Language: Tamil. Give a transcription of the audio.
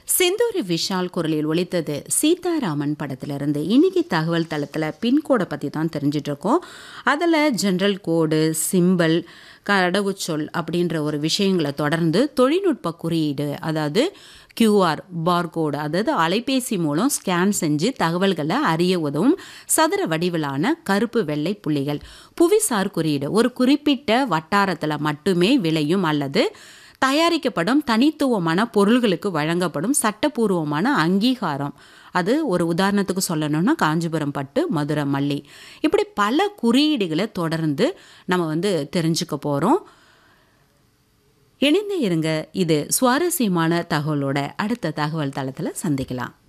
செந்தூரி விஷால் குரலில் ஒலித்தது சீதாராமன் படத்திலிருந்து இன்னைக்கு தகவல் தளத்தில் பின்கோடை பற்றி தான் தெரிஞ்சிட்டு இருக்கோம் அதில் ஜென்ரல் கோடு சிம்பல் கடவுச்சொல் அப்படின்ற ஒரு விஷயங்களை தொடர்ந்து தொழில்நுட்ப குறியீடு அதாவது கியூஆர் பார்கோடு அதாவது அலைபேசி மூலம் ஸ்கேன் செஞ்சு தகவல்களை அறிய உதவும் சதுர வடிவிலான கருப்பு வெள்ளை புள்ளிகள் புவிசார் குறியீடு ஒரு குறிப்பிட்ட வட்டாரத்தில் மட்டுமே விளையும் அல்லது தயாரிக்கப்படும் தனித்துவமான பொருள்களுக்கு வழங்கப்படும் சட்டப்பூர்வமான அங்கீகாரம் அது ஒரு உதாரணத்துக்கு சொல்லணும்னா காஞ்சிபுரம் பட்டு மதுரை மல்லி இப்படி பல குறியீடுகளை தொடர்ந்து நம்ம வந்து தெரிஞ்சுக்க போகிறோம் இணைந்து இருங்க இது சுவாரஸ்யமான தகவலோட அடுத்த தகவல் தளத்தில் சந்திக்கலாம்